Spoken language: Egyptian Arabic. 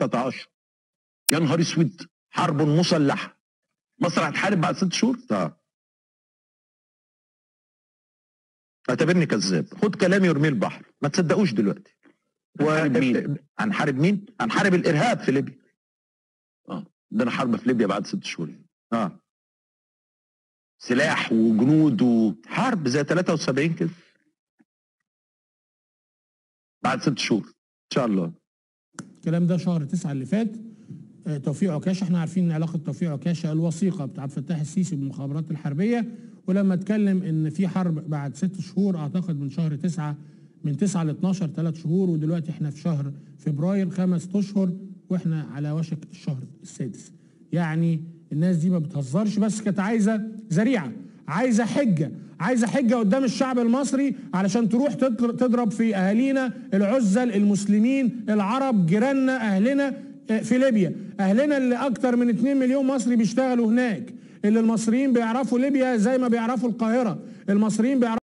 2013 يا نهار اسود حرب مسلحه مصر هتحارب بعد ست شهور؟ اه اعتبرني كذاب خد كلامي وارميه البحر ما تصدقوش دلوقتي هنحارب مين؟ هنحارب مين؟ هنحارب الارهاب في ليبيا اه عندنا حرب في ليبيا بعد ست شهور اه سلاح وجنود وحرب زي 73 كده بعد ست شهور ان شاء الله الكلام ده شهر تسعة اللي فات آه، توفيق عكاشه احنا عارفين ان علاقه توفيق عكاشه الوثيقه بتاع عبد الفتاح السيسي بالمخابرات الحربيه ولما اتكلم ان في حرب بعد ست شهور اعتقد من شهر تسعة من تسعة ل 12 ثلاث شهور ودلوقتي احنا في شهر فبراير خمس اشهر واحنا على وشك الشهر السادس يعني الناس دي ما بتهزرش بس كانت عايزه ذريعه عايزه حجه عايزه حجه قدام الشعب المصري علشان تروح تضر- تضرب في اهالينا العزل المسلمين العرب جيراننا اهلنا آه، في ليبيا اهلنا اللي اكتر من 2 مليون مصري بيشتغلوا هناك اللي المصريين بيعرفوا ليبيا زي ما بيعرفوا القاهره المصريين بيعرفوا